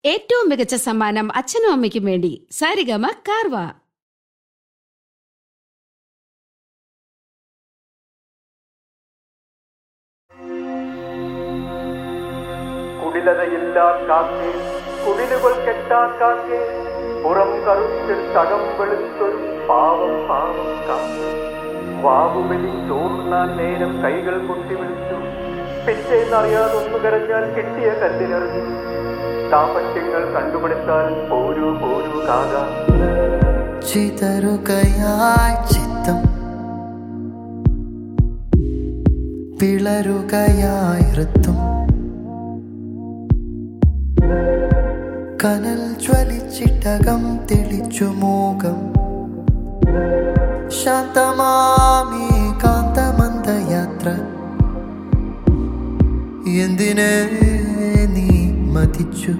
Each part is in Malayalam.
ഏറ്റവും മികച്ച സമ്മാനം അച്ഛനും അമ്മയ്ക്കും വേണ്ടി സാരിഗമ കാർവ കുടിലതയില്ലാ കാക്കേ കുടിലുകൾ കെട്ടാ കാക്കേ പുറം കറുത്തിൽ തകം വെളുത്തൊരു പാവം പാവം കാക്കേ വാവുവലി ചോറുണ്ണാൻ നേരം കൈകൾ കൊട്ടി വിളിച്ചു പിറ്റേന്നറിയാതൊന്നു കരഞ്ഞാൽ കിട്ടിയ കല്ലിനെറിഞ്ഞു കാപ്പറ്റ്യങ്ങൾ കണ്ടുപിടിച്ചാൽ പോരൂ പോരൂ കാക ചിതറുകയായി ചിത്തം പിളരുകയായി ഋത്തും കനൽ ജ്വലിച്ചിട്ടകം തെളിച്ചു മൂകം ശാന്തമാമി കാന്തമന്ദയാത്ര എന്തിനെ നീ മതിച്ചു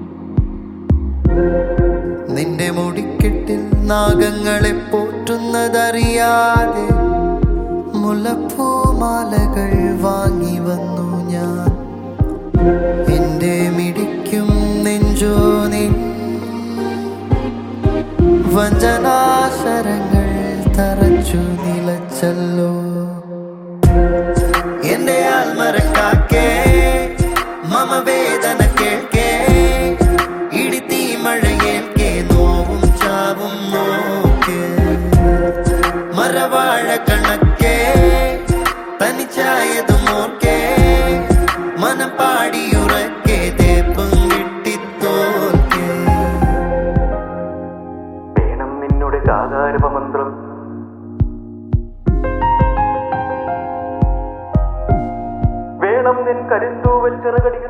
നിന്റെ മുടിക്കെട്ടിൽ നാഗങ്ങളെ പോറ്റുന്നതറിയാതെ മുലപ്പൂമാലകൾ വാങ്ങി വന്നു ഞാൻ എന്റെ മിടിക്കും നെഞ്ചോ നിൻ വഞ്ചനാശരങ്ങൾ തറച്ചു നിലച്ചല്ലോ എന്റെ ആൽമരക്കാക്കേ മമ വേദന കേൾക്കേ ഇടിത്തീ മഴയേൽക്കേ നോവും ചാവും നോക്കേ മരവാഴ കണക്കേ തനിച്ചായതും ഓർക്കേ മനം പാടിയുറക്കേ തേപ്പും കിട്ടിത്തോൽക്കേ വേണം നിന്നുടെ കാതാരൂപമന്ത്രം വേണം നിൻ കരിന്തൂവൽ ചിറകടികൾ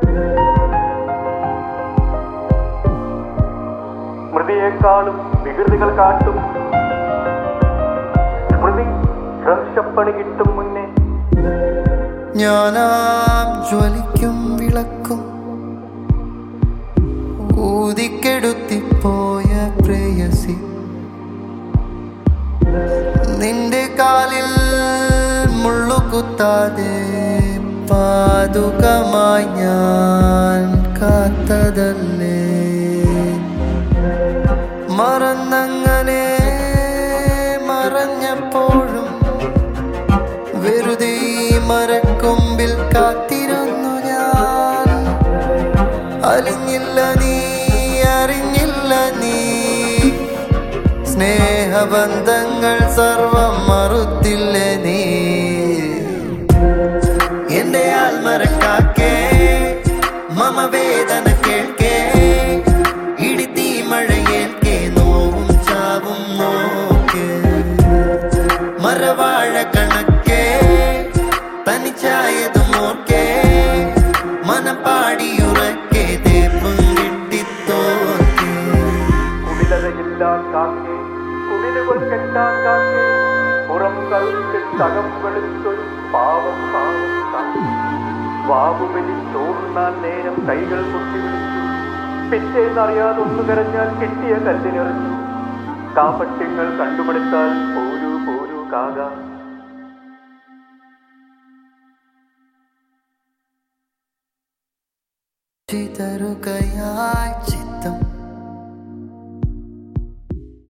സ്മൃതിയെക്കാളും വികൃതികൾ കാട്ടും സ്മൃതി ഭ്രംശപ്പണി കിട്ടും മുന്നേ ഞാനാം ജ്വലിക്കും വിളക്കും ഊതിക്കെടുത്തിപ്പോയ പ്രേയസി നിന്റെ കാലിൽ മുള്ളുകുത്താതെ പാതുകമായി ഞാൻ കാത്തതല്ലേ മറന്നങ്ങനെ മറഞ്ഞപ്പോഴും വെറുതെ ഈ മരക്കൊമ്പിൽ കാത്തിരുന്നു ഞാൻ അലിഞ്ഞില്ല നീ അറിഞ്ഞില്ല നീ സ്നേഹബന്ധങ്ങൾ സർവം മറുത്തില്ല നീ എന്റെ ആൽമരക്കാക്കേ മമ വേദന കേൾക്കേ ഇടിത്തീ മഴയേൽക്കേ നോവും ചാവും നോക്കേ മരവാഴ കണക്കേ തനിച്ചായതും ഓർക്കേ മനപ്പാടിയുറക്കേ തേപ്പും കിട്ടിത്തോർക്കേ കുടിലതയില്ലാ കാക്കേ കുടിലുകൾ കെട്ടാ കാക്കേ പുറം കറുത്തിൽ തകം വെളുത്തൊരു പാവം പാവം കാക്കേ വാവുബലി ചോറുണ്ണാൻ നേരം കൈകൾ കുത്തി വിളിച്ചു പിറ്റേന്നറിയാതൊന്നു കരഞ്ഞാൽ കിട്ടിയ കല്ലിനെറിഞ്ഞു കാപ്പട്യങ്ങൾ കണ്ടുപിടിച്ചാൽ പോരൂ പോരൂ കാക ചിതറുകയായി